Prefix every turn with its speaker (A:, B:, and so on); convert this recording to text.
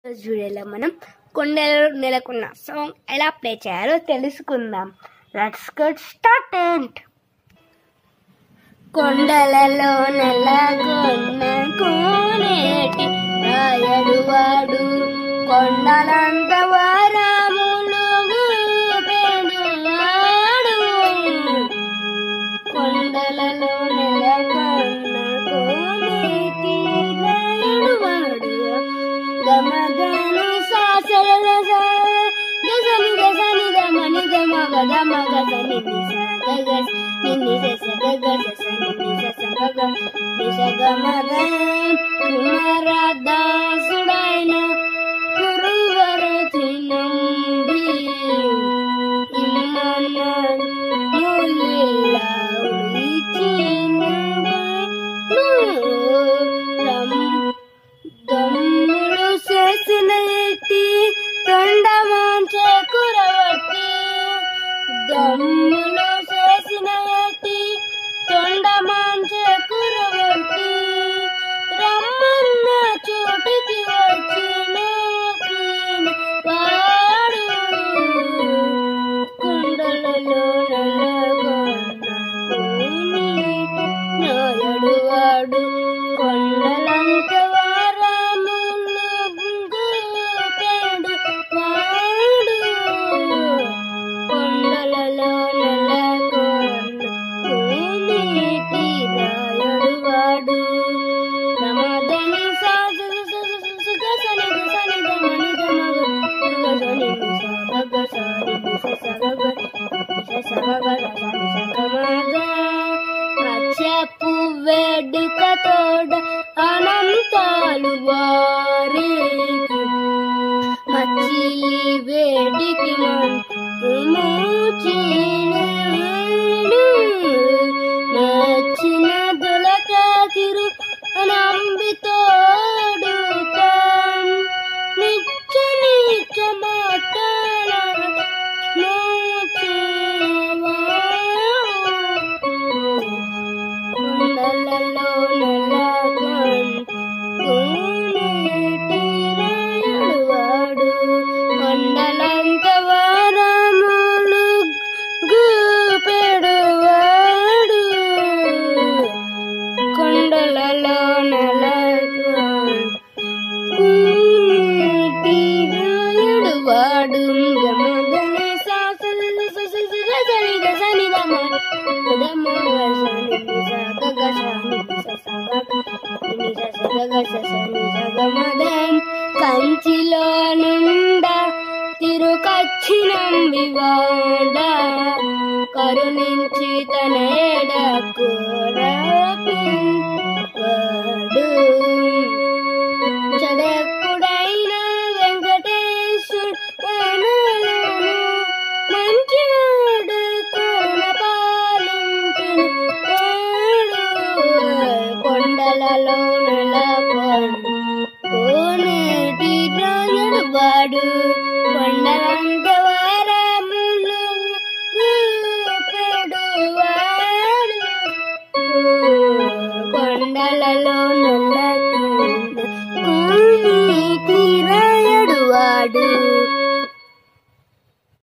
A: ఈరోజు వీడియోలో మనం కొండలలో నెలకొన్న సాంగ్ ఎలా ప్లే చేయాలో తెలుసుకుందాం లెట్స్ గెట్ స్టార్టెడ్ కొండలలో నెలకొన్న కోనేటి రాయడు వాడు కొండలంత వారాములు పెడువాడు కొండలలో నెలకొన్న కోనేటి రాయడు వాడు గమగను సాసల గజని గజని గమని గమ గద మగ సని నిస గగ నిని స గగ సని నిస స గగ నిస గమగ కుమారదాసుడైన గురువర తినంబి ఇమ్మన ముల్లిల్ల ఉలిచిన దమ్ములు చేసిన ఎట్టి తొండమాంచే కురవట్టి దమ్ములు చేసిన ఎట్టి తొండమాంచే కురవట్టి రమ్మన్న చోటికి వచ్చిన వాడు కుండలలో నల్లగొన్న కోనేటి నాయడు వాడు కొండలంత వారములు గూపెడు వాడు కొండలలో నెలకొన్న కోనేటి రాయడు వాడు ప్రమాదని సాజు సుగసని గుసని గమని గమగ సుగసని నిస గగ సారి నిస సగగ నిస సగగ రసని సగమాగ చెప్పు వేడుక తోడ అనంతాలు వారికి మచ్చి వేడికి మూచినాడు నచ్చిన దొలకాకిరు నంబి తోడుతా నిచ్చ నిచ్చ మాటల కొండలలో నెలకొన్ కోనేటి రాయుడువాడు కొండలంత వారములు గూపెడువాడు కొండలలో నెలకొన్ కోనేటి రాయుడువాడు గమగని సాసని ససని గజని గజని గమ గదమ గజని నిజ గగజని నిజ సగగ నిజ సగగ ససని జగమదం కంచిలో నుండ తిరుకచ్చినం వివాడ కరుణించి తన ఎడకు వాడు చదక్కుడైన వెంకటేశ్వరుడు మంచివాడు కోన పాలించిన కొండలలో నెలకొండు కోనేటి రాయడు వాడు